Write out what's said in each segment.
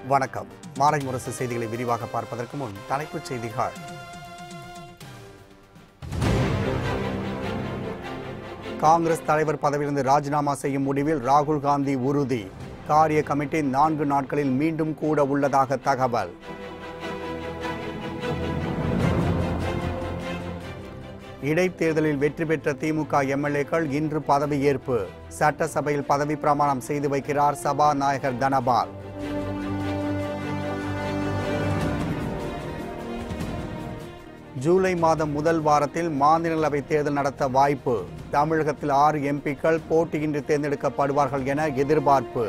வணக்கம் மாலை முரசு செய்திகளை விரிவாக பார்ப்பதற்கு முன் தலைப்புச் செய்திகள் காங்கிரஸ் தலைவர் பதவியிலிருந்து ராஜினாமா செய்யும் முடிவில் ராகுல் காந்தி உறுதி காரிய கமிட்டி நான்கு நாட்களில் மீண்டும் கூட உள்ளதாக தகவல் இடைத்தேர்தலில் வெற்றி பெற்ற திமுக எம்எல்ஏக்கள் இன்று பதவியேற்பு சட்டசபையில் பதவி பிரமாணம் செய்து வைக்கிறார் சபாநாயகர் தனபால் ஜூலை மாதம் முதல் வாரத்தில் மாநிலங்களவை தேர்தல் நடத்த வாய்ப்பு தமிழகத்தில் ஆறு எம்பிக்கள் போட்டியின்றி தேர்ந்தெடுக்கப்படுவார்கள் என எதிர்பார்ப்பு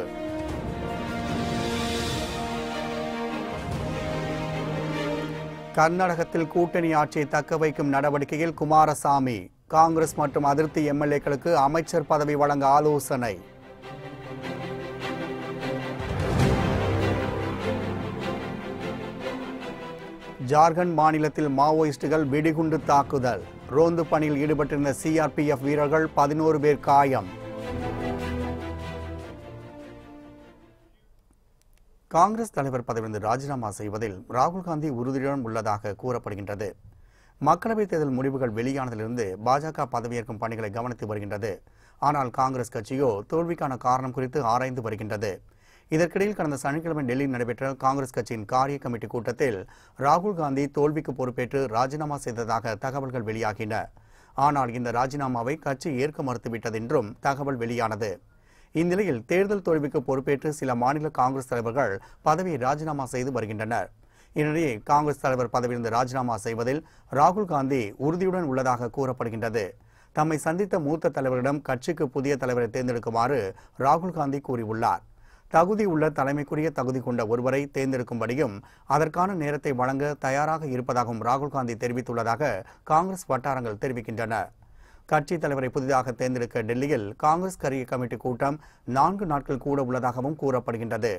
கர்நாடகத்தில் கூட்டணி ஆட்சியை தக்க வைக்கும் நடவடிக்கையில் குமாரசாமி காங்கிரஸ் மற்றும் அதிருப்தி எம்எல்ஏக்களுக்கு அமைச்சர் பதவி வழங்க ஆலோசனை ஜார்க்கண்ட் மாநிலத்தில் மாவோயிஸ்டுகள் வெடிகுண்டு தாக்குதல் ரோந்து பணியில் ஈடுபட்டிருந்த சிஆர்பிஎஃப் வீரர்கள் பதினோரு பேர் காயம் காங்கிரஸ் தலைவர் பதவியிலிருந்து ராஜினாமா செய்வதில் ராகுல் காந்தி உறுதியுடன் உள்ளதாக கூறப்படுகின்றது மக்களவைத் தேர்தல் முடிவுகள் வெளியானதிலிருந்து பாஜக பதவியேற்கும் பணிகளை கவனித்து வருகின்றது ஆனால் காங்கிரஸ் கட்சியோ தோல்விக்கான காரணம் குறித்து ஆராய்ந்து வருகின்றது இதற்கிடையில் கடந்த சனிக்கிழமை டெல்லியில் நடைபெற்ற காங்கிரஸ் கட்சியின் காரிய கமிட்டி கூட்டத்தில் ராகுல் காந்தி தோல்விக்கு பொறுப்பேற்று ராஜினாமா செய்ததாக தகவல்கள் வெளியாகின ஆனால் இந்த ராஜினாமாவை கட்சி ஏற்க மறுத்துவிட்டது என்றும் தகவல் வெளியானது இந்நிலையில் தேர்தல் தோல்விக்கு பொறுப்பேற்று சில மாநில காங்கிரஸ் தலைவர்கள் பதவியை ராஜினாமா செய்து வருகின்றனர் இதனிடையே காங்கிரஸ் தலைவர் பதவியிலிருந்து ராஜினாமா செய்வதில் ராகுல் காந்தி உறுதியுடன் உள்ளதாக கூறப்படுகின்றது தம்மை சந்தித்த மூத்த தலைவரிடம் கட்சிக்கு புதிய தலைவரை தேர்ந்தெடுக்குமாறு ராகுல் காந்தி கூறியுள்ளார் தகுதி உள்ள தலைமைக்குரிய தகுதி கொண்ட ஒருவரை தேர்ந்தெடுக்கும்படியும் அதற்கான நேரத்தை வழங்க தயாராக இருப்பதாகவும் ராகுல் காந்தி தெரிவித்துள்ளதாக காங்கிரஸ் வட்டாரங்கள் தெரிவிக்கின்றன கட்சி தலைவரை புதிதாக தேர்ந்தெடுக்க டெல்லியில் காங்கிரஸ் கரிய கமிட்டி கூட்டம் நான்கு நாட்கள் கூட உள்ளதாகவும் கூறப்படுகின்றது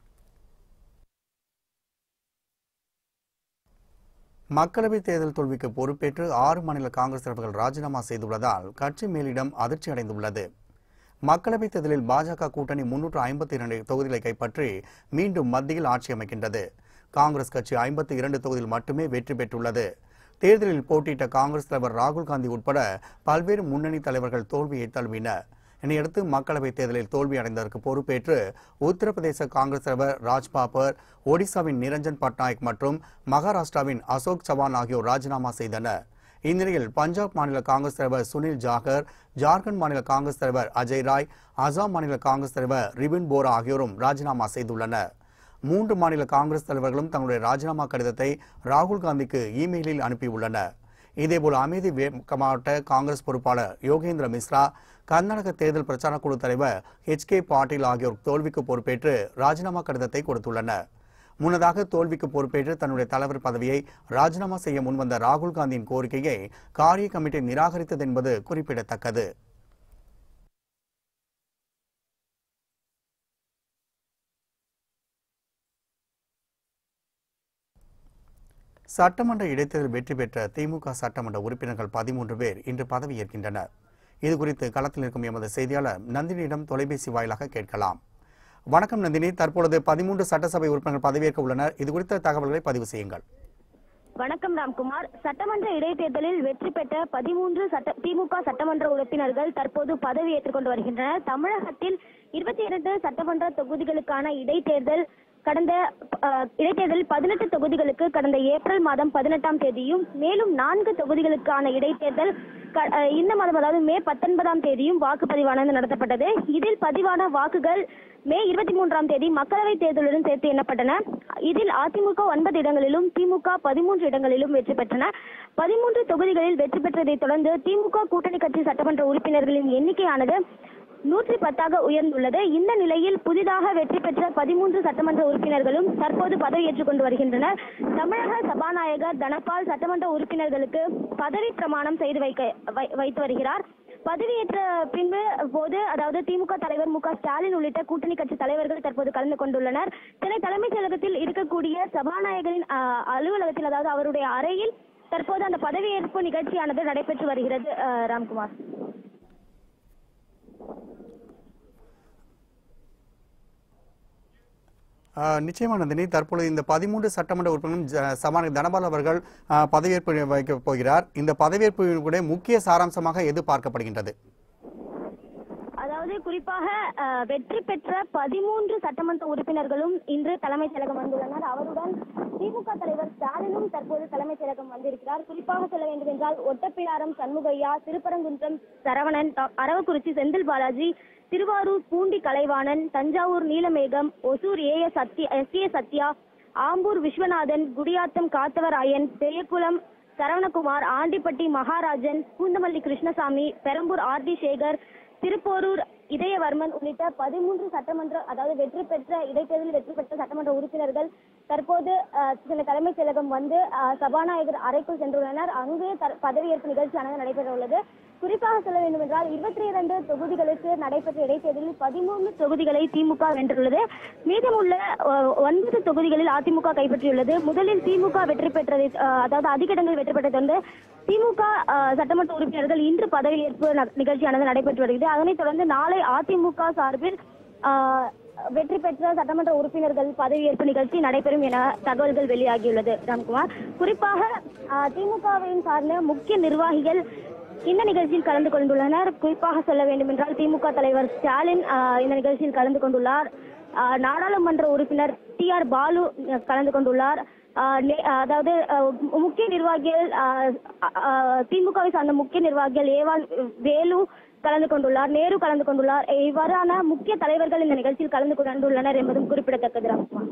மக்களவைத் தேர்தல் தோல்விக்கு பொறுப்பேற்று ஆறு மாநில காங்கிரஸ் தலைவர்கள் ராஜினாமா செய்துள்ளதால் கட்சி மேலிடம் அதிர்ச்சி அடைந்துள்ளது மக்களவைத் தேர்தலில் பாஜக கூட்டணி முன்னூற்று ஐம்பத்தி இரண்டு தொகுதிகளை கைப்பற்றி மீண்டும் மத்தியில் ஆட்சி அமைக்கின்றது காங்கிரஸ் கட்சி ஐம்பத்தி இரண்டு தொகுதியில் மட்டுமே வெற்றி பெற்றுள்ளது தேர்தலில் போட்டியிட்ட காங்கிரஸ் தலைவர் ராகுல் காந்தி உட்பட பல்வேறு முன்னணி தலைவர்கள் தோல்வியை தழுவினர் இதனையடுத்து மக்களவைத் தேர்தலில் தோல்வி அடைந்ததற்கு பொறுப்பேற்று உத்தரப்பிரதேச காங்கிரஸ் தலைவர் ராஜ் பாப்பர் ஒடிசாவின் நிரஞ்சன் பட்நாயக் மற்றும் மகாராஷ்டிராவின் அசோக் சவான் ஆகியோர் ராஜினாமா செய்தனர் இந்நிலையில் பஞ்சாப் மாநில காங்கிரஸ் தலைவர் சுனில் ஜாகர் ஜார்க்கண்ட் மாநில காங்கிரஸ் தலைவர் அஜய் ராய் அசாம் மாநில காங்கிரஸ் தலைவர் ரிபின் போரா ஆகியோரும் ராஜினாமா செய்துள்ளனர் மூன்று மாநில காங்கிரஸ் தலைவர்களும் தங்களுடைய ராஜினாமா கடிதத்தை ராகுல் காந்திக்கு இமெயிலில் அனுப்பியுள்ளனர் இதேபோல் அமேதி மாவட்ட காங்கிரஸ் பொறுப்பாளர் யோகேந்திர மிஸ்ரா கர்நாடக தேர்தல் பிரச்சார குழு தலைவர் ஹெச் கே பாட்டீல் ஆகியோர் தோல்விக்கு பொறுப்பேற்று ராஜினாமா கடிதத்தை கொடுத்துள்ளனர் முன்னதாக தோல்விக்கு பொறுப்பேற்று தன்னுடைய தலைவர் பதவியை ராஜினாமா செய்ய முன்வந்த ராகுல் காந்தியின் கோரிக்கையை காரிய கமிட்டி நிராகரித்தது என்பது குறிப்பிடத்தக்கது சட்டமன்ற இடைத்தேர்தல் வெற்றி பெற்ற திமுக சட்டமன்ற உறுப்பினர்கள் பதிமூன்று பேர் இன்று பதவியேற்கின்றனர் இதுகுறித்து களத்தில் இருக்கும் எமது செய்தியாளர் நந்தினியிடம் தொலைபேசி வாயிலாக கேட்கலாம் வணக்கம் நந்தினி தற்பொழுது பதிமூன்று சட்டசபை உறுப்பினர்கள் பதவியேற்க உள்ளனர் இது குறித்த தகவல்களை பதிவு செய்யுங்கள் வணக்கம் ராம்குமார் சட்டமன்ற இடைத்தேர்தலில் வெற்றி பெற்ற பதிமூன்று சட்ட திமுக சட்டமன்ற உறுப்பினர்கள் தற்போது பதவியேற்றுக் கொண்டு வருகின்றனர் தமிழகத்தில் இருபத்தி இரண்டு சட்டமன்ற தொகுதிகளுக்கான இடைத்தேர்தல் கடந்த அஹ், இடைத்தேர்தலில் பதினெட்டு தொகுதிகளுக்கு கடந்த ஏப்ரல் மாதம் பதினெட்டாம் தேதியும் மேலும் நான்கு தொகுதிகளுக்கான இடைத்தேர்தல் க- அஹ், இந்த மாதம் அதாவது மே பத்தொன்பதாம் தேதியும் வாக்குப்பதிவானது நடத்தப்பட்டது இதில் பதிவான வாக்குகள் மே இருபத்தி மூன்றாம் தேதி மக்களவைத் தேர்தலுடன் சேர்த்து எண்ணப்பட்டன இதில் அதிமுக ஒன்பது இடங்களிலும் திமுக பதிமூன்று இடங்களிலும் வெற்றி பெற்றன பதிமூன்று தொகுதிகளில் வெற்றி பெற்றதைத் தொடர்ந்து திமுக கூட்டணி கட்சி சட்டமன்ற உறுப்பினர்களின் எண்ணிக்கையானது நூற்றி பத்தாக உயர்ந்துள்ளது இந்த நிலையில் புதிதாக வெற்றி பெற்ற பதிமூன்று சட்டமன்ற உறுப்பினர்களும் தற்போது பதவியேற்றுக் கொண்டு வருகின்றனர் தமிழக சபாநாயகர் தனபால் சட்டமன்ற உறுப்பினர்களுக்கு பதவி பிரமாணம் செய்து வைக்க வை- வைத்து வருகிறார் பதவியேற்ற பின்பு போது அதாவது திமுக தலைவர் மு க ஸ்டாலின் உள்ளிட்ட கூட்டணி கட்சி தலைவர்கள் தற்போது கலந்து கொண்டுள்ளனர் சென்னை தலைமைச் செயலகத்தில் இருக்கக்கூடிய சபாநாயகரின் ஆ, அலுவலகத்தில் அதாவது அவருடைய அறையில் தற்போது அந்த பதவியேற்பு நிகழ்ச்சியானது நடைபெற்று வருகிறது ஆ, ராம்குமார் ஆஹ் நிச்சயமா நந்தினி தற்பொழுது இந்த பதிமூன்று சட்டமன்ற உறுப்பினரும் ஜ- சபாநாயகர் தனபால் அவர்கள் ஆஹ், பதவியேற்பு வைக்கப் போகிறார் இந்த பதவியேற்புடைய முக்கிய சாராம்சமாக எது பார்க்கப்படுகின்றது அதாவது குறிப்பாக அஹ், வெற்றி பெற்ற பதிமூன்று சட்டமன்ற உறுப்பினர்களும் இன்று தலைமைச் செயலகம் வந்துள்ளனர் அவருடன் திமுக தலைவர் ஸ்டாலினும் தற்போது தலைமைச் செயலகம் வந்திருக்கிறார் குறிப்பாக சொல்ல வேண்டும் என்றால் ஒட்டப்பிடாரம் சண்முகையா திருப்பரங்குன்றம் சரவணன் த- Aravakurichi Senthil Balaji Thiruvarur Poondi Kalaivanan Thanjavur Neelamegam Hosur A S Sathya S A Sathya Ambur Viswanathan Gudiyatham Kathavarayan Periyakulam Saravanakumar Andipatti Maharajan Poonamallee Krishnasamy Perambur R D Sekar Thiruporur Idhayavarman உள்ளிட்ட பதிமூன்று சட்டமன்ற அதாவது வெற்றி பெற்ற இடைத்தேர்தலில் வெற்றி பெற்ற சட்டமன்ற உறுப்பினர்கள் தற்போது அஹ், சென்னை தலைமைச் செயலகம் வந்து அஹ், சபாநாயகர் அறைக்குள் சென்றுள்ளனர் அங்கு த- பதவியேற்பு நிகழ்ச்சியானது நடைபெற உள்ளது குறிப்பாக சொல்ல வேண்டும் என்றால் இருபத்தி இரண்டு தொகுதிகளுக்கு நடைபெற்ற இடைத்தேர்தலில் பதிமூன்று தொகுதிகளை திமுக வென்றுள்ளது மீதமுள்ள அஹ், ஒன்பது தொகுதிகளில் அதிமுக கைப்பற்றியுள்ளது முதலில் திமுக வெற்றி பெற்றதை அஹ், அதாவது அதிக இடங்கள் வெற்றி பெற்றதை தொடர்ந்து திமுக அஹ், சட்டமன்ற உறுப்பினர்கள் இன்று பதவியேற்பு ந- நிகழ்ச்சியானது நடைபெற்று வருகிறது அதனைத் தொடர்ந்து நாளை அதிமுக சார்பில் அஹ், வெற்றி பெற்ற சட்டமன்ற உறுப்பினர்கள் பதவியேற்பு நிகழ்ச்சி நடைபெறும் என தகவல்கள் வெளியாகியுள்ளது ராம்குமார் குறிப்பாக அஹ், திமுகவின் சார்ந்த முக்கிய நிர்வாகிகள் இந்த நிகழ்ச்சியில் கலந்து கொண்டுள்ளனர் குறிப்பாக சொல்ல வேண்டும் என்றால் திமுக தலைவர் ஸ்டாலின் அஹ், இந்த நிகழ்ச்சியில் கலந்து கொண்டுள்ளார் அஹ், நாடாளுமன்ற உறுப்பினர் டி ஆர் பாலு அஹ், கலந்து கொண்டுள்ளார் அஹ், நே- அதாவது அஹ், முக்கிய நிர்வாகிகள் அஹ், அஹ், திமுகவை சார்ந்த முக்கிய நிர்வாகிகள் ஏவாள் வேலு கலந்து கொண்டுள்ளார் நேரு கலந்து கொண்டுள்ளார் இவ்வாறான முக்கிய தலைவர்கள் இந்த நிகழ்ச்சியில் கலந்து கொண்டுள்ளனர் என்பதும் குறிப்பிடத்தக்கது ராம்குமார்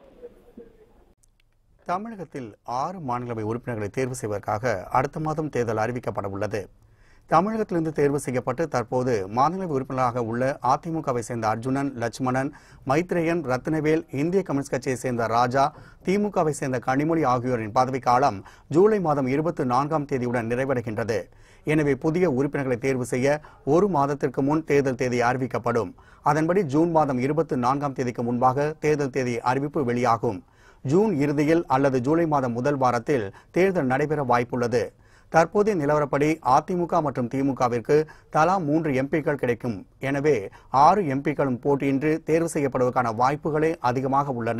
தமிழகத்தில் ஆறு மாநிலவை உறுப்பினர்களை தேர்வு செய்வதற்காக அடுத்த மாதம் தேர்தல் அறிவிக்கப்பட உள்ளது தமிழகத்திலிருந்து தேர்வு செய்யப்பட்டு தற்போது மாநிலவை உறுப்பினராக உள்ள அதிமுகவை சேர்ந்த அர்ஜுனன் லட்சுமணன் மைத்ரேயன் ரத்னவேல் இந்திய கம்யூனிஸ்ட் கட்சியை சேர்ந்த ராஜா திமுகவை சேர்ந்த கனிமொழி ஆகியோரின் பதவிக்காலம் ஜூலை மாதம் இருபத்தி நான்காம் தேதியுடன் நிறைவடைகின்றது எனவே புதிய உறுப்பினர்களை தேர்வு செய்ய ஒரு மாதத்திற்கு முன் தேர்தல் தேதி அறிவிக்கப்படும் அதன்படி ஜூன் மாதம் இருபத்தி நான்காம் தேதிக்கு முன்பாக தேர்தல் தேதி அறிவிப்பு வெளியாகும் ஜூன் இறுதியில் அல்லது ஜூலை மாதம் முதல் வாரத்தில் தேர்தல் நடைபெற வாய்ப்புள்ளது தற்போதைய நிலவரப்படி அதிமுக மற்றும் திமுகவிற்கு தலா மூன்று எம்பிக்கள் கிடைக்கும் எனவே ஆறு எம்பிக்களும் போட்டியின்றி தேர்வு செய்யப்படுவதற்கான வாய்ப்புகளே அதிகமாக உள்ளன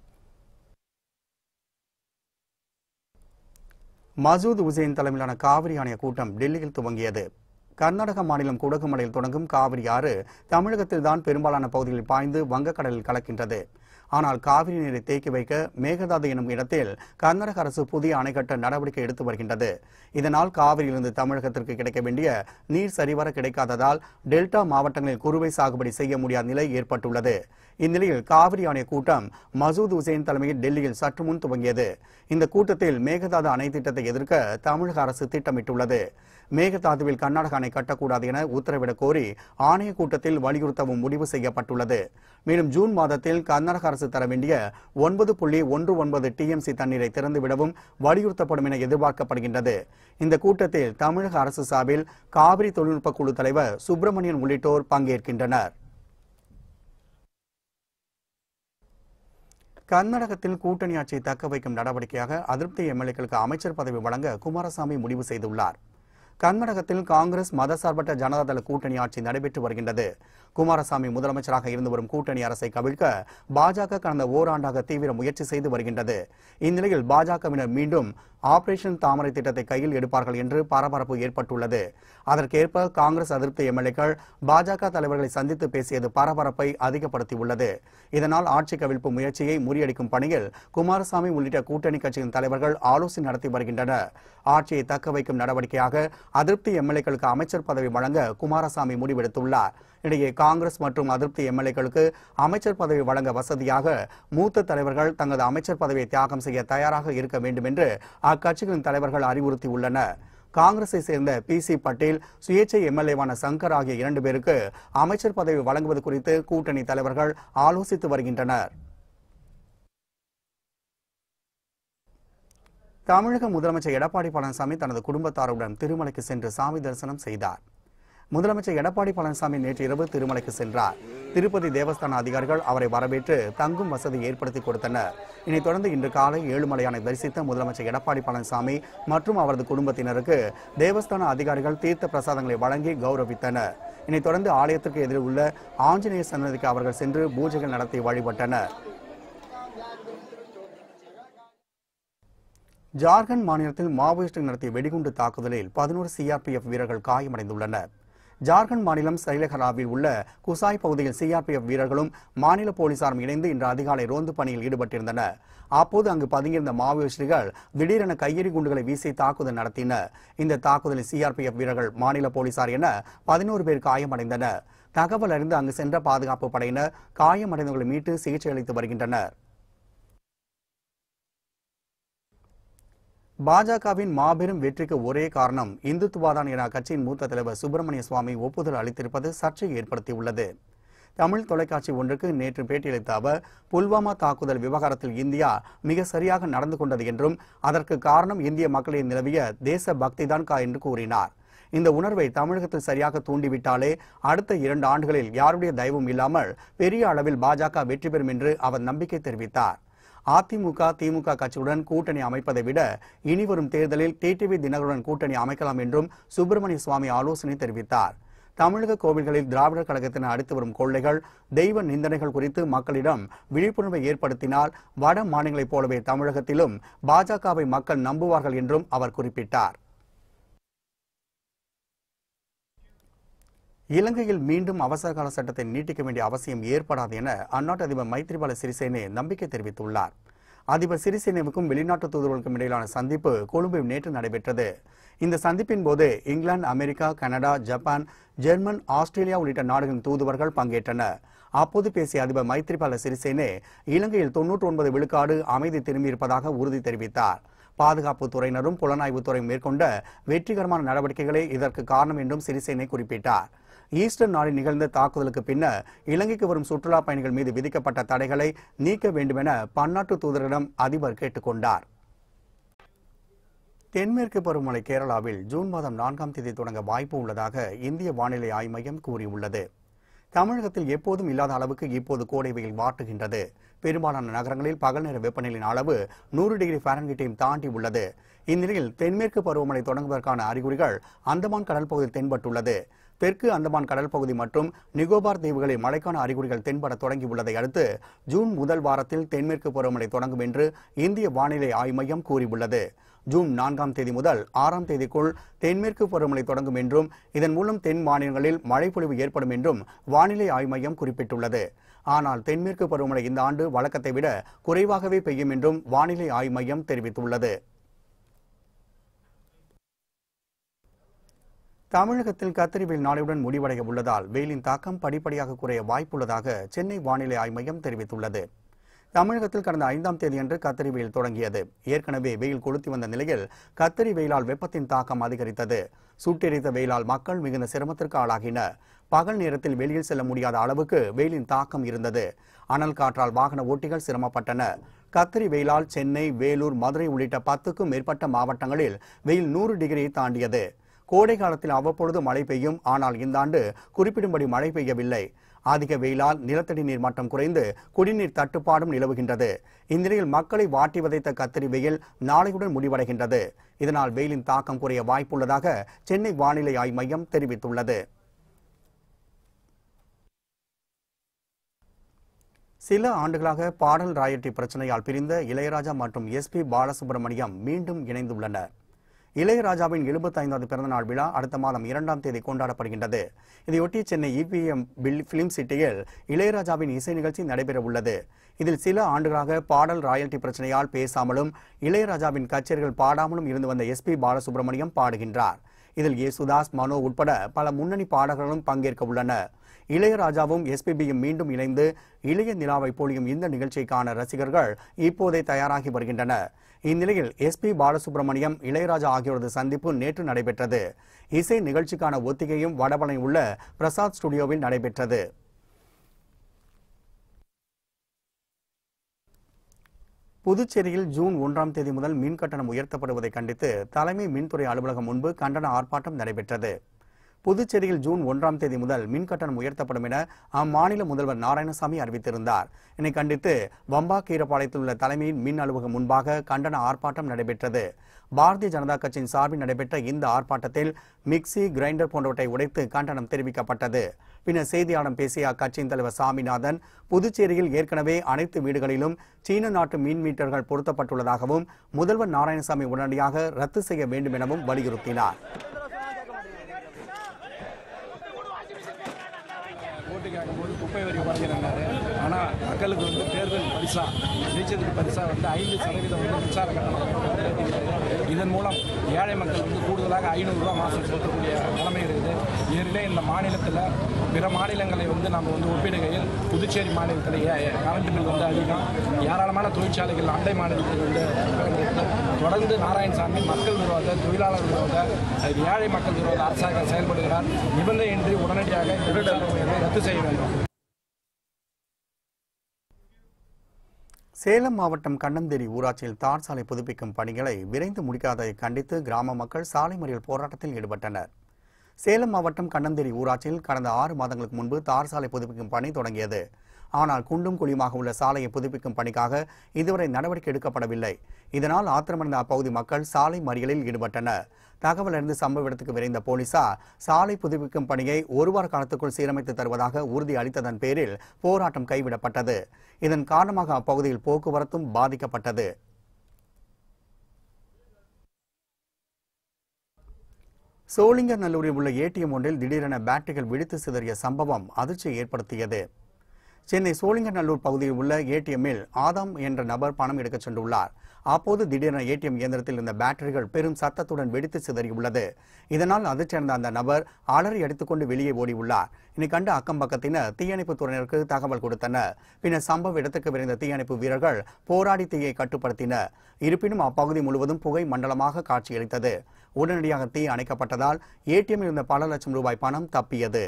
மசூத் உசேன் தலைமையிலான காவிரி ஆணைய கூட்டம் டெல்லியில் துவங்கியது கர்நாடக மாநிலம் குடகுமலையில் தொடங்கும் காவிரி ஆறு தமிழகத்தில்தான் பெரும்பாலான பகுதிகளில் பாய்ந்து வங்கக்கடலில் கலக்கின்றது ஆனால் காவிரி நீரை தேக்கி வைக்க மேகதாது எனும் இடத்தில் கர்நாடக அரசு புதிய அணை கட்ட நடவடிக்கை எடுத்து வருகின்றது இதனால் காவிரியிலிருந்து தமிழகத்திற்கு கிடைக்க வேண்டிய நீர் சரிவர கிடைக்காததால் டெல்டா மாவட்டங்களில் குறுவை சாகுபடி செய்ய முடியாத நிலை ஏற்பட்டுள்ளது இந்நிலையில் காவிரி ஆணைய கூட்டம் மசூத் உசேன் தலைமையில் டெல்லியில் சற்று முன் துவங்கியது இந்த கூட்டத்தில் மேகதாது அணை திட்டத்தை எதிர்க்க தமிழக அரசு திட்டமிட்டுள்ளது மேகதாதுவில் கர்நாடக அணை கட்டக்கூடாது என உத்தரவிடக் கோரி ஆணைய கூட்டத்தில் வலியுறுத்தவும் முடிவு செய்யப்பட்டுள்ளது மேலும் ஜூன் மாதத்தில் கர்நாடக அரசு தர வேண்டிய ஒன்பது புள்ளி ஒன்று ஒன்பது டிஎம்சி தண்ணீரை திறந்துவிடவும் வலியுறுத்தப்படும் என எதிர்பார்க்கப்படுகின்றது இந்த கூட்டத்தில் தமிழக அரசு சார்பில் காவிரி தொழில்நுட்ப குழு தலைவர் சுப்பிரமணியன் உள்ளிட்டோர் பங்கேற்கின்றனர் கர்நாடகத்தில் கூட்டணி ஆட்சியை தக்க வைக்கும் நடவடிக்கையாக அதிருப்தி எம்எல்ஏக்களுக்கு அமைச்சர் பதவி வழங்க குமாரசாமி முடிவு செய்துள்ளார் கர்நாடகத்தில் காங்கிரஸ் மதசார்பற்ற ஜனதாதள கூட்டணி ஆட்சி நடைபெற்று வருகின்றது குமாரசாமி முதலமைச்சராக இருந்து வரும் கூட்டணி அரசை கவிழ்க்க பாஜக கடந்த ஓராண்டாக தீவிர முயற்சி செய்து வருகின்றது இந்நிலையில் பாஜகவினர் மீண்டும் ஆபரேஷன் தாமரை திட்டத்தை கையில் எடுப்பார்கள் என்று பரபரப்பு ஏற்பட்டுள்ளது அதற்கேற்ப காங்கிரஸ் அதிருப்தி எம்எல்ஏக்கள் பாஜக தலைவர்களை சந்தித்து பேசியது பரபரப்பை அதிகப்படுத்தியுள்ளது இதனால் ஆட்சி கவிழ்ப்பு முயற்சியை முறியடிக்கும் பணியில் குமாரசாமி உள்ளிட்ட கூட்டணி கட்சியின் தலைவர்கள் ஆலோசனை நடத்தி வருகின்றனர் ஆட்சியை தக்க வைக்கும் நடவடிக்கையாக அதிருப்தி எம்எல்ஏக்களுக்கு அமைச்சர் பதவி வழங்க குமாரசாமி முடிவெடுத்துள்ளார் இடையே காங்கிரஸ் மற்றும் அதிருப்தி எம்எல்ஏக்களுக்கு அமைச்சர் பதவி வழங்க வசதியாக மூத்த தலைவர்கள் தங்களது அமைச்சர் பதவியை தியாகம் செய்ய தயாராக இருக்க வேண்டும் என்று அக்கட்சிகளின் தலைவர்கள் அறிவுறுத்தியுள்ளனர் காங்கிரஸை சேர்ந்த பி சி பட்டேல் சுயேட்சை எம்எல்ஏவான சங்கர் ஆகிய இரண்டு பேருக்கு அமைச்சர் பதவி வழங்குவது குறித்து கூட்டணி தலைவர்கள் ஆலோசித்து வருகின்றனர் தமிழக முதலமைச்சர் எடப்பாடி பழனிசாமி தனது குடும்பத்தாருடன் திருமலைக்கு சென்று சாமி தரிசனம் செய்தார் முதலமைச்சர் எடப்பாடி பழனிசாமி நேற்று இரவு திருமலைக்கு சென்றார் திருப்பதி தேவஸ்தான அதிகாரிகள் அவரை வரவேற்று தங்கும் வசதி ஏற்படுத்தி கொடுத்தனர் இதைத் தொடர்ந்து இன்று காலை ஏழுமலையானை தரிசித்த முதலமைச்சர் எடப்பாடி பழனிசாமி மற்றும் அவரது குடும்பத்தினருக்கு தேவஸ்தான அதிகாரிகள் தீர்த்த பிரசாதங்களை வழங்கி கௌரவித்தனர் இதைத் தொடர்ந்து ஆலயத்திற்கு எதிரில் உள்ள ஆஞ்சநேயர் சன்னதிக்கு அவர்கள் சென்று பூஜைகள் நடத்தி வழிபட்டனர் ஜார்க்கண்ட் மாநிலத்தில் மாவோயிஸ்டுகள் நடத்திய வெடிகுண்டு தாக்குதலில் பதினோரு சிஆர்பிஎஃப் வீரர்கள் காயமடைந்துள்ளனர் ஜார்க்கண்ட் மாநிலம் சைலகராவில் உள்ள குசாய் பகுதியில் சிஆர்பிஎஃப் வீரர்களும் மாநில போலீசாரும் இணைந்து இன்று அதிகாலை ரோந்து பணியில் ஈடுபட்டிருந்தனர் அப்போது அங்கு பதுங்கியிருந்த மாவோயிஸ்டுகள் திடீரென கையெறி குண்டுகளை வீசி தாக்குதல் நடத்தினர் இந்த தாக்குதலில் சிஆர்பிஎஃப் வீரர்கள் மாநில போலீசார் என பதினோரு பேர் காயமடைந்தனர் தகவல் அறிந்து அங்கு சென்ற பாதுகாப்பு படையினர் காயமடைந்தவர்களை மீட்டு சிகிச்சை அளித்து வருகின்றனர் பாஜகவின் மாபெரும் வெற்றிக்கு ஒரே காரணம் இந்துத்துவாதான் என அக்கட்சியின் மூத்த தலைவர் சுப்பிரமணிய சுவாமி ஒப்புதல் அளித்திருப்பது சர்ச்சையை ஏற்படுத்தியுள்ளது தமிழ் தொலைக்காட்சி ஒன்றுக்கு நேற்று பேட்டியளித்த அவர் புல்வாமா தாக்குதல் விவகாரத்தில் இந்தியா மிக சரியாக நடந்து கொண்டது என்றும் அதற்கு காரணம் இந்திய மக்களின் நிலவிய தேச பக்திதான் கா என்று கூறினார் இந்த உணர்வை தமிழகத்தில் சரியாக தூண்டிவிட்டாலே அடுத்த இரண்டு ஆண்டுகளில் யாருடைய தயவும் இல்லாமல் பெரிய அளவில் பாஜக வெற்றி பெறும் என்று அவர் நம்பிக்கை தெரிவித்தார் அதிமுக திமுக கட்சியுடன் கூட்டணி அமைப்பதை விட இனிவரும் தேர்தலில் டிடிவி தினகருடன் கூட்டணி அமைக்கலாம் என்றும் சுப்பிரமணிய சுவாமி ஆலோசனை தெரிவித்தார் தமிழக கோவில்களில் திராவிடர் கழகத்தினர் அடுத்து வரும் கொள்ளைகள் தெய்வ நிந்தனைகள் குறித்து மக்களிடம் விழிப்புணர்வை ஏற்படுத்தினால் வட மாநிலங்களைப் போலவே தமிழகத்திலும் பாஜகவை மக்கள் நம்புவார்கள் என்றும் அவர் குறிப்பிட்டார் இலங்கையில் மீண்டும் அவசரகால சட்டத்தை நீட்டிக்க வேண்டிய அவசியம் ஏற்படாது என அந்நாட்டு அதிபர் மைத்ரிபால சிறிசேனே நம்பிக்கை தெரிவித்துள்ளார் அதிபர் சிறிசேனவுக்கும் வெளிநாட்டு தூதர்களுக்கும் இடையிலான சந்திப்பு கொழும்பில் நேற்று நடைபெற்றது இந்த சந்திப்பின் போது England America Canada Japan German Australia உள்ளிட்ட நாடுகளின் தூதுவர்கள் பங்கேற்றனர் அப்போது பேசிய அதிபர் மைத்ரிபால சிறிசேனே இலங்கையில் தொன்னூற்றி ஒன்பது விழுக்காடு அமைதி திரும்பியிருப்பதாக உறுதி தெரிவித்தார் பாதுகாப்பு துறையினரும் புலனாய்வு துறை மேற்கொண்ட வெற்றிகரமான நடவடிக்கைகளே இதற்கு காரணம் என்றும் சிறிசேனை குறிப்பிட்டார் ஈஸ்டர் நாளில் நிகழ்ந்த தாக்குதலுக்கு பின்னர் இலங்கைக்கு வரும் சுற்றுலா பயணிகள் மீது விதிக்கப்பட்ட தடைகளை நீக்க வேண்டுமென பன்னாட்டு தூதரிடம் அதிபர் கேட்டுக்கொண்டார் தென்மேற்கு பருவமழை கேரளாவில் ஜூன் மாதம் நான்காம் தேதி தொடங்க வாய்ப்பு உள்ளதாக இந்திய வானிலை ஆய்வு மையம் கூறியுள்ளது தமிழகத்தில் எப்போதும் இல்லாத அளவுக்கு இப்போது கோடை வெயில் வாட்டுகின்றது பெரும்பாலான நகரங்களில் பகல் நேர வெப்பநிலையின் அளவு நூறு டிகிரி ஃபாரன்ஹீட்டையும் தாண்டி உள்ளது இந்நிலையில் தென்மேற்கு பருவமழை தொடங்குவதற்கான அறிகுறிகள் அந்தமான் கடல் பகுதியில் தென்பட்டுள்ளது தெற்கு அந்தமான் கடல் பகுதி மற்றும் நிகோபார் தீவுகளில் மழைக்கான அறிகுறிகள் தென்பட தொடங்கியுள்ளதை அடுத்து ஜூன் முதல் வாரத்தில் தென்மேற்கு பருவமழை தொடங்கும் என்று இந்திய வானிலை ஆய்வு மையம் கூறியுள்ளது ஜூன் நான்காம் தேதி முதல் ஆறாம் தேதிக்குள் தென்மேற்கு பருவமழை தொடங்கும் என்றும் இதன் மூலம் தென் மாநிலங்களில் மழைப்பொழிவு ஏற்படும் என்றும் வானிலை ஆய்வு மையம் குறிப்பிட்டுள்ளது ஆனால் தென்மேற்கு பருவமழை இந்த ஆண்டு வழக்கத்தை விட குறைவாகவே பெய்யும் என்றும் வானிலை ஆய்வு மையம் தெரிவித்துள்ளது தமிழகத்தில் கத்திரி வெயில் நாளையுடன் முடிவடைய உள்ளதால் வெயிலின் தாக்கம் படிப்படியாக குறைய வாய்ப்புள்ளதாக சென்னை வானிலை ஆய்வு மையம் தெரிவித்துள்ளது தமிழகத்தில் கடந்த ஐந்தாம் தேதியன்று கத்திரி வெயில் தொடங்கியது ஏற்கனவே வெயில் கொளுத்தி வந்த நிலையில் கத்திரி வெயிலால் வெப்பத்தின் தாக்கம் அதிகரித்தது சுட்டெரித்த வெயிலால் மக்கள் மிகுந்த சிரமத்திற்கு ஆளாகினர் பகல் நேரத்தில் வெளியில் செல்ல முடியாத அளவுக்கு வெயிலின் தாக்கம் இருந்தது அனல் காற்றால் வாகன ஓட்டிகள் சிரமப்பட்டனர் கத்திரி வெயிலால் சென்னை வேலூர் மதுரை உள்ளிட்ட பத்துக்கும் மேற்பட்ட மாவட்டங்களில் வெயில் நூறு டிகிரியை தாண்டியது கோடை காலத்தில் அவ்வப்பொழுது மழை பெய்யும் ஆனால் இந்த ஆண்டு குறிப்பிடும்படி மழை பெய்யவில்லை அதிக வெயிலால் நிலத்தடி நீர் மட்டம் குறைந்து குடிநீர் தட்டுப்பாடும் நிலவுகின்றது இந்நிலையில் மக்களை வாட்டி வதைத்த கத்திரி வெயில் நாளையுடன் முடிவடைகின்றது இதனால் வெயிலின் தாக்கம் குறைய வாய்ப்புள்ளதாக சென்னை வானிலை ஆய்வு மையம் தெரிவித்துள்ளது சில ஆண்டுகளாக பாடல் ராயல்டி பிரச்சனையால் பிரிந்த இளையராஜா மற்றும் எஸ்பி பாலசுப்ரமணியம் மீண்டும் இணைந்துள்ளனர் இளையராஜாவின் எழுபத்தைந்தாவது பிறந்தநாள் விழா அடுத்த மாதம் இரண்டாம் தேதி கொண்டாடப்படுகின்றது இதையொட்டி சென்னை இபிஎம் பிலிம் சிட்டியில் இளையராஜாவின் இசை நிகழ்ச்சி நடைபெற உள்ளது இதில் சில ஆண்டுகளாக பாடல் ராயல்டி பிரச்சனையால் பேசாமலும் இளையராஜாவின் கச்சேரிகள் பாடாமலும் இருந்து வந்த எஸ்பி பாலசுப்ரமணியம் பாடுகின்றார் இதில் யேசுதாஸ் மனோ உட்பட பல முன்னணி பாடகர்களும் பங்கேற்க உள்ளனர் இளையராஜாவும் எஸ்பிபியும் மீண்டும் இணைந்து இளைய நிலாவை பொழியும் இந்த நிகழ்ச்சியை காண ரசிகர்கள் இப்போதே தயாராகி வருகின்றனர் இந்நிலையில் எஸ்பி பாலசுப்ரமணியம் இளையராஜா ஆகியோரது சந்திப்பு நேற்று நடைபெற்றது இசை நிகழ்ச்சிக்கான ஒத்திகையும் வடபழனி உள்ள பிரசாத் ஸ்டுடியோவில் நடைபெற்றது புதுச்சேரியில் ஜூன் ஒன்றாம் தேதி முதல் மின் கட்டணம் உயர்த்தப்படுவதை கண்டித்து தலைமை மின்துறை அலுவலகம் முன்பு கண்டன ஆர்ப்பாட்டம் நடைபெற்றது புதுச்சேரியில் ஜூன் ஒன்றாம் தேதி முதல் மின் கட்டணம் உயர்த்தப்படும் என அம்மாநில முதல்வர் நாராயணசாமி அறிவித்திருந்தார் இதனை கண்டித்து வம்பா கீரப்பாளையத்தில் உள்ள தலைமையின் மின் அலுவலகம் முன்பாக கண்டன ஆர்ப்பாட்டம் நடைபெற்றது பாரதிய ஜனதா கட்சியின் சார்பில் நடைபெற்ற இந்த ஆர்ப்பாட்டத்தில் மிக்சி கிரைண்டர் போன்றவற்றை உடைத்து கண்டனம் தெரிவிக்கப்பட்டது பின்னர் செய்தியாளர் பேசிய அக்கட்சியின் தலைவர் சாமிநாதன் புதுச்சேரியில் ஏற்கனவே அனைத்து வீடுகளிலும் சீன நாட்டு மீன் மீட்டர்கள் பொருத்தப்பட்டுள்ளதாகவும் முதல்வர் நாராயணசாமி உடனடியாக ரத்து செய்ய வேண்டும் எனவும் வலியுறுத்தினார் ஓட்டு கேட்கும்போது குப்பை வரி குறைக்கிறாரு ஆனால் மக்களுக்கு வந்து தேர்தல் பரிசா ஜெயிச்சதுக்கு பரிசா வந்து ஐந்து சதவீதம் வந்து மின்சார கட்டணம் ஏற்றிக்கிறாரு. இதன் மூலம் ஏழை மக்கள் வந்து கூடுதலாக ஐநூறுரூவா மாதம் செலுத்தக்கூடிய நிலைமை இருக்குது ஏற்கனவே இந்த மாநிலத்தில் பிற மாநிலங்களை வந்து நம்ம வந்து ஒப்பிடுகையில் புதுச்சேரி மாநிலத்தில் கரண்ட் பில் வந்து அதிகம் ஏராளமான தொழிற்சாலைகள் அண்டை மாநிலத்தில் வந்து தொடர்ந்து நாராயணசாமி மக்கள் விரோத தொழிலாளர் விரோத அது ஏழை மக்கள் விரோத அரசாக செயல்படுகிறார் நிபந்தனையின்றி உடனடியாக இந்த மின்சார உயர்வை ரத்து செய்ய வேண்டும் சேலம் மாவட்டம் கண்ணந்தேரி ஊராட்சியில் தார் சாலை புதுப்பிக்கும் பணிகளை விரைந்து முடிக்காததை கண்டித்து கிராம மக்கள் சாலை மறியல் போராட்டத்தில் ஈடுபட்டனர் சேலம் மாவட்டம் கண்ணந்தேரி ஊராட்சியில் கடந்த ஆறு மாதங்களுக்கு முன்பு தார் சாலை புதுப்பிக்கும் பணி தொடங்கியது ஆனால் குண்டும் குழியுமாக உள்ள சாலையை புதுப்பிக்கும் பணிக்காக இதுவரை நடவடிக்கை எடுக்கப்படவில்லை இதனால் ஆத்திரமடைந்த அப்பகுதி மக்கள் சாலை மறியலில் ஈடுபட்டனர் தகவல் அறிந்து சம்பவ இடத்துக்கு விரைந்த போலீசார் சாலை புதுப்பிக்கும் பணியை ஒரு வார காலத்துக்குள் சீரமைத்து தருவதாக உறுதி அளித்ததன் பேரில் போராட்டம் கைவிடப்பட்டது இதன் காரணமாக அப்பகுதியில் போக்குவரத்தும் பாதிக்கப்பட்டது சோளிங்கநல்லூரில் உள்ள ஏடிஎம் ஒன்றில் திடீரென பேட்டரிகள் வெடித்து சிதறிய சம்பவம் அதிர்ச்சியை ஏற்படுத்தியது சென்னை சோளிங்கநல்லூர் பகுதியில் உள்ள ஏடிஎம்மில் ஆதாம் என்ற நபர் பணம் எடுக்கச் சென்றுள்ளார் அப்போது திடீரென ஏடிஎம் இயந்திரத்தில் இருந்த பேட்டரிகள் பெரும் சத்தத்துடன் வெடித்து சிதறியுள்ளது இதனால் அதிர்ச்சியடைந்த அந்த நபர் அலறி அடித்துக்கொண்டு வெளியே ஓடியுள்ளார் இதை கண்டு அக்கம் பக்கத்தினர் தீயணைப்பு துறையினருக்கு தகவல் கொடுத்தனர் பின்னர் சம்பவ இடத்துக்கு விரைந்த தீயணைப்பு வீரர்கள் போராடி தீயை கட்டுப்படுத்தினர் இருப்பினும் அப்பகுதி முழுவதும் புகை மண்டலமாக காட்சியளித்தது உடனடியாக தீ அணைக்கப்பட்டதால் ஏடிஎம்மில் இருந்த பல லட்சம் ரூபாய் பணம் தப்பியது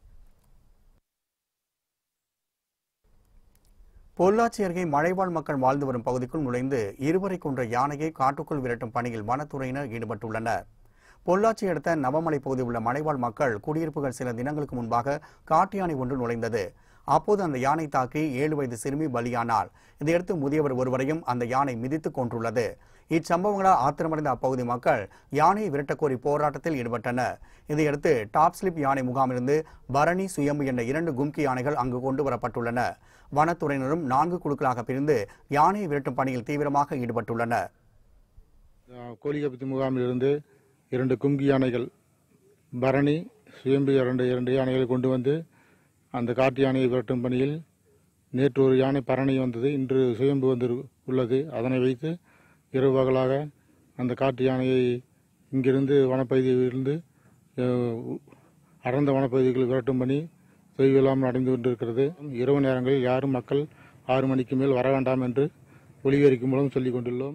பொள்ளாச்சி அருகே மழைவாழ் மக்கள் வாழ்ந்து வரும் பகுதிக்குள் நுழைந்து இருவரை கொன்ற யானையை காட்டுக்குள் விரட்டும் பணியில் வனத்துறையினர் ஈடுபட்டுள்ளனர் பொள்ளாச்சி அடுத்த நவமலை பகுதியில் உள்ள மலைவாழ் மக்கள் குடியிருப்புகள் சில தினங்களுக்கு முன்பாக காட்டு யானை ஒன்று நுழைந்தது அப்போது அந்த யானை தாக்கி ஏழு வயது சிறுமி பலியானாள் இதையடுத்து முதியவர் ஒருவரையும் அந்த யானை மிதித்து கொன்றுள்ளது இச்சம்பவங்களால் ஆத்திரமடைந்த அப்பகுதி மக்கள் யானையை விரட்டக் கோரி போராட்டத்தில் ஈடுபட்டனர் இதையடுத்து டாப் ஸ்லிப் யானை முகாமிலிருந்து பரணி சுயம்பு என்ற இரண்டு கும்கி யானைகள் அங்கு கொண்டு வரப்பட்டுள்ளன வனத்துறையினரும் நான்கு குழுக்களாக பிரிந்து யானையை விரட்டும் பணியில் தீவிரமாக ஈடுபட்டுள்ளனர் கோலிகப்பத்தி முகாமில் இருந்து இரண்டு கும்கி யானைகள் பரணி சுயம்பு இரண்டு இரண்டு யானைகளை கொண்டு வந்து அந்த காட்டு யானையை விரட்டும் பணியில் நேற்று ஒரு யானை பரணி வந்தது இன்று சுயம்பு வந்து உள்ளது அதனை வைத்து இரவு பகலாக அந்த காட்டு யானையை இங்கிருந்து வனப்பகுதியிலிருந்து அஹ், அடர்ந்த வனப்பகுதிகளில் விரட்டும் பணி தொய்வில்லாமல் நடந்து கொண்டிருக்கிறது இரவு நேரங்களில் யாரும் மக்கள் ஆறு மணிக்கு மேல் வர வேண்டாம் என்று ஒலிபெருக்கி மூலம் சொல்லிக் கொண்டுள்ளோம்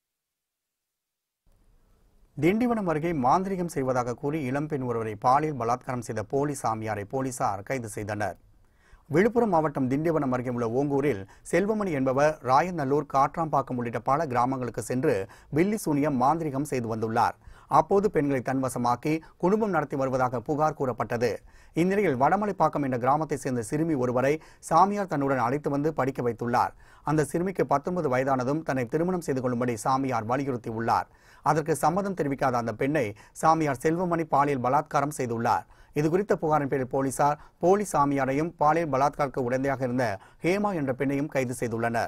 திண்டிவனம் அருகே மாந்திரிகம் செய்வதாக கூறி இளம்பெண் ஒருவரை பாலியல் பலாத்காரம் செய்த போலி சாமியாரை போலீசார் கைது செய்தனர் விழுப்புரம் மாவட்டம் திண்டிவனம் அருகே உள்ள ஓங்கூரில் செல்வமணி என்பவர் ராயநல்லூர் காட்ராம்பாக்கம் உள்ளிட்ட பல கிராமங்களுக்கு சென்று பில்லி சூனியம் மாந்திரிகம் செய்து வந்துள்ளார் அப்போது பெண்களை தன்வசமாக்கி குடும்பம் நடத்தி வருவதாக புகார் கூறப்பட்டது இந்நிலையில் வடமலைப்பாக்கம் என்ற கிராமத்தைச் சேர்ந்த சிறுமி ஒருவரை சாமியார் தன்னுடன் அழைத்து வந்து படிக்க வைத்துள்ளார் அந்த சிறுமிக்கு பத்தொன்பது வயதானதும் தன்னை திருமணம் செய்து கொள்ளும்படி சாமியார் வலியுறுத்தியுள்ளார் அதற்கு சம்மதம் தெரிவிக்காத அந்த பெண்ணை சாமியார் செல்வமணி பாலியல் பலாத்காரம் செய்துள்ளார் இது குறித்த புகாரின் பேரில் போலீசார் போலி சாமியாரையும் பாலியல் பலாத்காரக்கு உடந்தையாக இருந்த ஹேமா என்ற பெண்ணையும் கைது செய்துள்ளனர்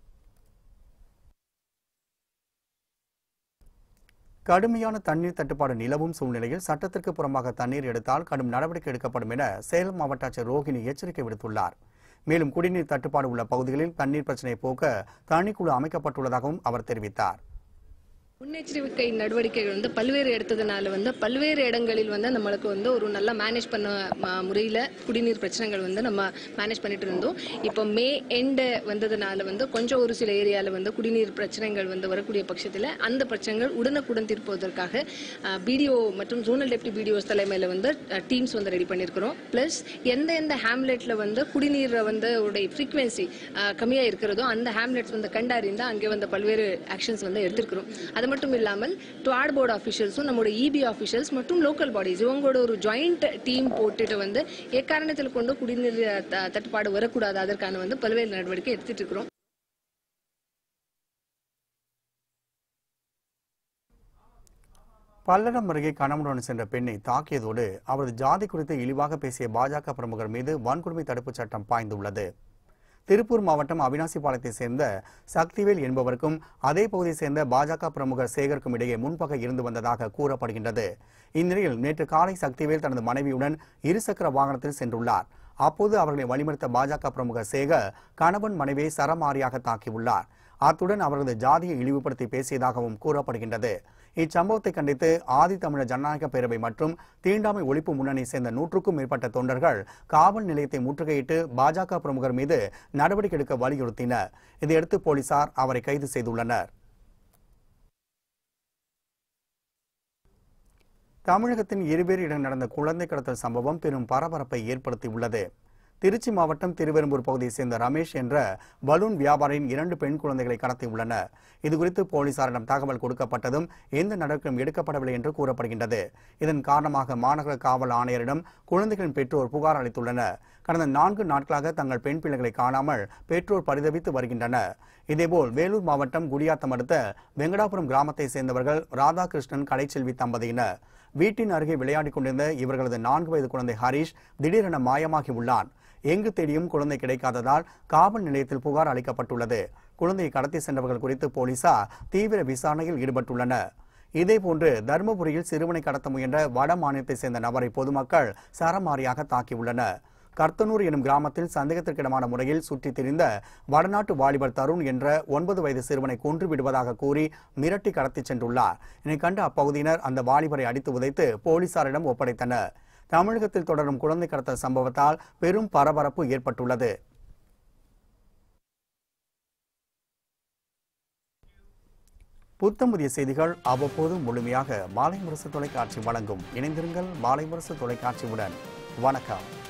கடுமையான தண்ணீர் தட்டுப்பாடு நிலவும் சூழ்நிலையில் சட்டத்திற்கு புறம்பாக தண்ணீர் எடுத்தால் கடும் நடவடிக்கை எடுக்கப்படும் என சேலம் மாவட்ட ஆட்சியர் ரோகிணி எச்சரிக்கை விடுத்துள்ளார் மேலும் குடிநீர் தட்டுப்பாடு உள்ள பகுதிகளில் தண்ணீர் பிரச்சினையை போக்க தனிக்குழு அமைக்கப்பட்டுள்ளதாகவும் அவர் தெரிவித்தார் முன்னெச்சரிக்கை நடவடிக்கைகள் வந்து பல்வேறு எடுத்ததுனால வந்து பல்வேறு இடங்களில் வந்து நம்மளுக்கு வந்து ஒரு நல்லா மேனேஜ் பண்ண ம- முறையில குடிநீர் பிரச்சனைகள் வந்து நம்ம மேனேஜ் பண்ணிட்டு இருந்தோம் இப்போ மே எண்டு வந்ததுனால வந்து கொஞ்சம் ஒரு சில ஏரியால வந்து குடிநீர் பிரச்சனைகள் வந்து வரக்கூடிய பட்சத்தில் அந்த பிரச்சனைகள் உடனுக்குடன் தீர்ப்பதற்காக பிடிஓ மற்றும் ஜோனல் டெப்டி பிடிஓஸ் தலைமையில வந்து டீம்ஸ் வந்து ரெடி பண்ணியிருக்கிறோம் பிளஸ் எந்த எந்த ஹேம்லெட்ல வந்து குடிநீர் வந்து உடைய ஃப்ரீக்வன்சி கம்மியா இருக்கிறதோ அந்த ஹேம்லெட்ஸ் வந்து கண்டறிந்து அங்கே வந்து பல்வேறு ஆக்ஷன்ஸ் வந்து எடுத்திருக்கிறோம் அது மட்டும் இல்லாமல் டுவாட் போர்டு ஆஃபீஷியல்ஸும் நம்மளோட இபி ஆஃபீஷியல்ஸ் மற்றும் லோக்கல் பாடிஸ் இவங்களோட ஒரு ஜாயிண்ட் டீம் போட்டுட்டு வந்து எக்காரணத்தில் கொண்டு குடிநீர் த- தட்டுப்பாடு வரக்கூடாது அதற்கான வந்து பல்வேறு நடவடிக்கை எடுத்துட்டு இருக்கிறோம் பல்லடம் அருகே கணவனுடன் சென்ற பெண்ணை தாக்கியதோடு அவரது ஜாதி குறித்து இழிவாக பேசிய பாஜக பிரமுகர் மீது வன்கொடுமை தடுப்புச் சட்டம் பாய்ந்துள்ளது திருப்பூர் மாவட்டம் அவினாசிபாளையத்தைச் சேர்ந்த சக்திவேல் என்பவருக்கும் அதே பகுதியைச் சேர்ந்த பாஜக பிரமுகர் சேகருக்கும் இடையே முன்பகை இருந்து வந்ததாக கூறப்படுகின்றது இந்நிலையில் நேற்று காலை சக்திவேல் தனது மனைவியுடன் இருசக்கர வாகனத்தில் சென்றுள்ளார் அப்போது அவர்களை வழிமறித்த பாஜக பிரமுகர் சேகர் கணவன் மனைவியை சரமாரியாக தாக்கியுள்ளார் அத்துடன் அவரது ஜாதியை இழிவுபடுத்தி பேசியதாகவும் கூறப்படுகின்றது இச்சம்பவத்தை கண்டித்து ஆதி தமிழர் ஜனநாயக பேரவை மற்றும் தீண்டாமை ஒழிப்பு முன்னணி சேர்ந்த நூற்றுக்கும் மேற்பட்ட தொண்டர்கள் காவல் நிலையத்தை முற்றுகையிட்டு பாஜக பிரமுகர் மீது நடவடிக்கை எடுக்க வலியுறுத்தினர் இதையடுத்து போலீசார் அவரை கைது செய்துள்ளனர் தமிழகத்தின் இருவேறு இடம் நடந்த குழந்தை கடத்தல் சம்பவம் பெரும் பரபரப்பை ஏற்படுத்தியுள்ளது திருச்சி மாவட்டம் திருவெரும்பூர் பகுதியைச் சேர்ந்த ரமேஷ் என்ற பலூன் வியாபாரியின் இரண்டு பெண் குழந்தைகளை கடத்தியுள்ளனர் இதுகுறித்து போலீசாரிடம் தகவல் கொடுக்கப்பட்டதும் எந்த நடவடிக்கையும் எடுக்கப்படவில்லை என்று கூறப்படுகின்றது இதன் காரணமாக மாநகர காவல் ஆணையரிடம் குழந்தைகளின் பெற்றோர் புகார் அளித்துள்ளனர் கடந்த நான்கு நாட்களாக தங்கள் பெண் பிள்ளைகளை காணாமல் பெற்றோர் பரிதவித்து வருகின்றனர் இதேபோல் வேலூர் மாவட்டம் குடியாத்தம் அடுத்த வெங்கடாபுரம் கிராமத்தை சேர்ந்தவர்கள் ராதாகிருஷ்ணன் கலைச்செல்வி தம்பதியினர் வீட்டின் அருகே விளையாடிக் கொண்டிருந்த இவர்களது நான்கு வயது குழந்தை ஹரிஷ் திடீரென மாயமாகி உள்ளான் எங்கு தேடியும் குழந்தை கிடைக்காததால் காவல் நிலையத்தில் புகார் அளிக்கப்பட்டுள்ளது குழந்தையை கடத்தி சென்றவர்கள் குறித்து போலீசார் தீவிர விசாரணையில் ஈடுபட்டுள்ளனர் இதேபோன்று தருமபுரியில் சிறுவனை கடத்த முயன்ற வட மாநிலத்தைச் சேர்ந்த நபரை பொதுமக்கள் சரமாரியாக தாக்கியுள்ளனர் கர்த்தனூர் எனும் கிராமத்தில் சந்தேகத்திற்கிடமான முறையில் சுற்றித் திரிந்த வடநாட்டு வாலிபர் தருண் என்ற ஒன்பது வயது சிறுவனை கொன்று விடுவதாக கூறி மிரட்டி கடத்திச் சென்றுள்ளார் இதனை கண்ட அப்பகுதியினர் அந்த வாலிபரை அடித்து உதைத்து போலீசாரிடம் ஒப்படைத்தனர் தமிழகத்தில் தொடரும் குழந்தை கடத்தல் சம்பவத்தால் பெரும் பரபரப்பு ஏற்பட்டுள்ளது புத்தம் புதிய செய்திகள் அவ்வப்போது முழுமையாக மாலை முரசு தொலைக்காட்சி வழங்கும் இணைந்திருங்கள் மாலை முரசு தொலைக்காட்சியுடன் வணக்கம்